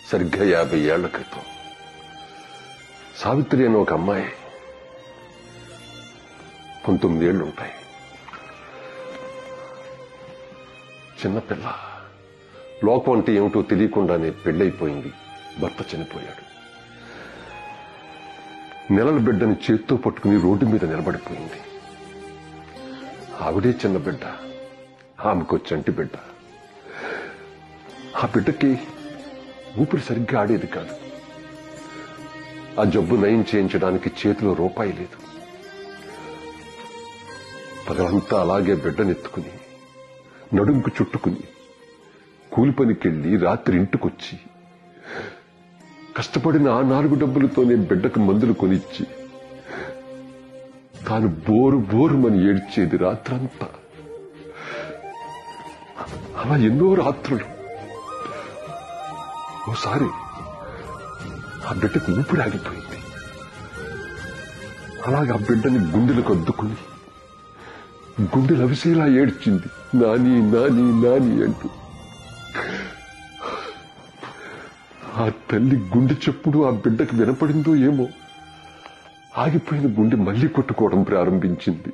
సరిగ్గా యాభై ఏళ్ల క్రితం సావిత్రి అనే ఒక అమ్మాయి పంతొమ్మిది ఏళ్ళు ఉంటాయి చిన్నపిల్ల లోకం అంటే ఏమిటో తెలియకుండానే పెళ్ళైపోయింది భర్త చనిపోయాడు నెలల బిడ్డని చేత్తో పట్టుకుని రోడ్డు మీద నిలబడిపోయింది ఆవిడే చిన్న బిడ్డ ఆమెకు చంటి బిడ్డ ఆ బిడ్డకి ఊపిరి సరిగ్గా ఆడేది కాదు ఆ జబ్బు నయం చేయించడానికి చేతిలో రూపాయి లేదు పగలంతా అలాగే బిడ్డనెత్తుకుని నడుంకు చుట్టుకుని కూలి పనికెళ్ళి రాత్రి ఇంటికొచ్చి కష్టపడిన ఆ నాలుగు డబ్బులతోనే బిడ్డకు మందులు కొనిచ్చి తాను బోరు బోరుమని ఏడ్చేది రాత్రంతా అలా ఎన్నో రాత్రులు ఓసారి ఆ బిడ్డకు ఊపిరి ఆగిపోయింది అలాగే ఆ బిడ్డని గుండెలకు అద్దుకుని గుండెలు అవిసేలా ఏడ్చింది నాని నాని నాని అంటూ ఆ తల్లి గుండె చెప్పుడు ఆ బిడ్డకు వినపడిందో ఏమో ఆగిపోయిన గుండె మళ్ళీ కొట్టుకోవడం ప్రారంభించింది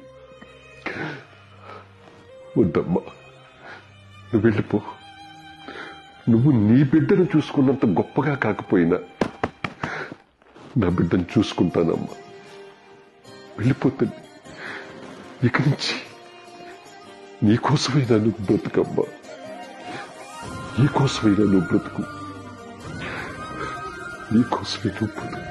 వద్దమ్మా నువ్వు వెళ్ళిపో నువ్వు నీ బిడ్డను చూసుకున్నంత గొప్పగా కాకపోయినా నా బిడ్డను చూసుకుంటానమ్మా వెళ్ళిపోతుంది ఇక నుంచి నీకోసమైనా నువ్వు బ్రతుకమ్మా నీకోసమైనా నువ్వు బ్రతుకు నీకోసమే నువ్వు బ్రతుకు